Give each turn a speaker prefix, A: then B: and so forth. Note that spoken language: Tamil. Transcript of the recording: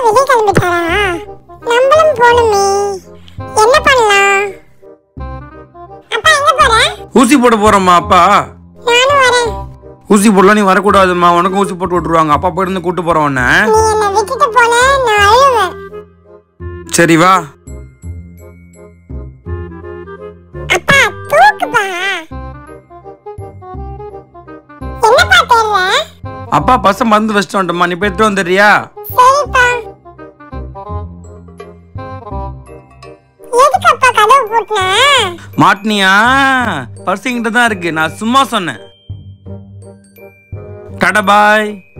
A: வெளியே கிளம்பிட்டாரா நம்மளும் போகணுமே என்ன பண்ணலாம் அப்பா எங்க போற
B: ஊசி போட போறோம்மா அப்பா
A: நானும் வரேன்
B: ஊசி போடலாம் நீ வரக்கூடாதும்மா உனக்கும் ஊசி போட்டு விட்டுருவாங்க அப்பா போயிட்டு வந்து கூட்டு போறோம் உன்னை
A: நீ என்ன விட்டுட்டு போன நான் அழுவேன்
B: சரி வா
A: அப்பா தூக்குப்பா என்னப்பா தேடுற
B: அப்பா பசங்க மருந்து வச்சுட்டு வந்துட்டோம்மா நீ போய் எடுத்துட்டு வந்துடுறியா
A: சரிப்பா எதுக்கு அப்பா கதவு பூட்டின
B: மாட்டினியா பர்ஸ் என்கிட்ட தான் இருக்கு நான் சும்மா சொன்னேன் டாடா பாய்